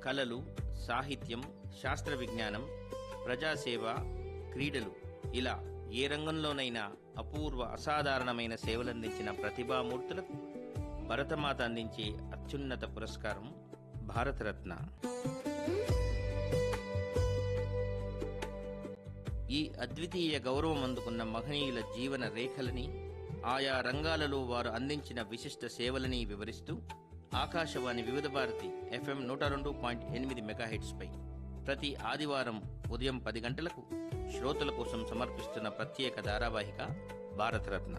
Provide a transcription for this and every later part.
కళలు సాహిత్యం శాస్త్ర విజ్ఞానం ప్రజాసేవ క్రీడలు ఇలా ఏ రంగంలోనైనా అపూర్వ అసాధారణమైన సేవలందించిన ప్రతిభామూర్తులకు భరతమాత అందించే అత్యున్నత పురస్కారం భారతరత్న ఈ అద్వితీయ గౌరవం అందుకున్న మహనీయుల జీవన రేఖలని ఆయా రంగాలలో వారు అందించిన విశిష్ట సేవలని వివరిస్తూ ఆకాశవాణి వివిధ భారతి ఎఫ్ఎం నూట రెండు పాయింట్ ఎనిమిది మెగాహెట్స్పై ప్రతి ఆదివారం ఉదయం పది గంటలకు శ్రోతల కోసం సమర్పిస్తున్న ప్రత్యేక ధారావాహిక భారతరత్న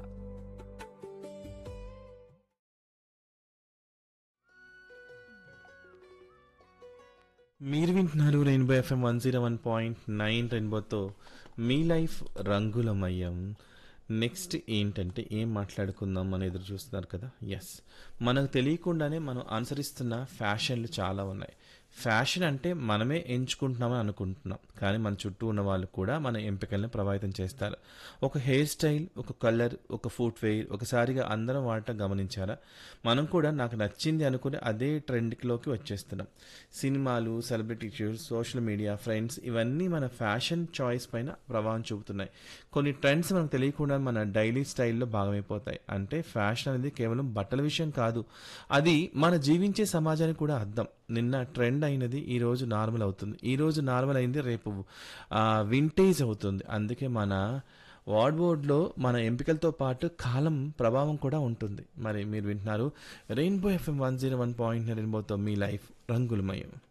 మీరు వింటున్నారు rainbow FM one zero one point nine రెయిన్బోతో మీ లైఫ్ రంగులమయం నెక్స్ట్ ఏంటంటే ఏం మాట్లాడుకుందాం అని ఎదురు చూస్తున్నారు కదా ఎస్ మనకు తెలియకుండానే మనం అనుసరిస్తున్న ఫ్యాషన్లు చాలా ఉన్నాయి ఫ్యాషన్ అంటే మనమే ఎంచుకుంటున్నామని అనుకుంటున్నాం కానీ మన చుట్టూ ఉన్న వాళ్ళు కూడా మన ఎంపికల్ని ప్రభావితం చేస్తారు ఒక హెయిర్ స్టైల్ ఒక కలర్ ఒక ఫుట్వేర్ ఒకసారిగా అందరం వాడటం గమనించారా మనం కూడా నాకు నచ్చింది అనుకుని అదే ట్రెండ్లోకి వచ్చేస్తున్నాం సినిమాలు celebrity shows social media friends ఇవన్నీ మన ఫ్యాషన్ చాయిస్ పైన ప్రభావం చూపుతున్నాయి కొన్ని ట్రెండ్స్ మనకు తెలియకుండా మన డైలీ స్టైల్లో భాగమైపోతాయి అంటే ఫ్యాషన్ అనేది కేవలం బట్టల విషయం కాదు అది మన జీవించే సమాజానికి కూడా అర్థం నిన్న ట్రెండ్ అయినది ఈ రోజు నార్మల్ అవుతుంది ఈ రోజు నార్మల్ అయింది రేపు వింటేజ్ అవుతుంది అందుకే మన వార్డ్బోర్డ్లో మన ఎంపికలతో పాటు కాలం ప్రభావం కూడా ఉంటుంది మరి మీరు వింటున్నారు rainbow FM one zero one point రెయిన్బోతో మీ లైఫ్ రంగులమయం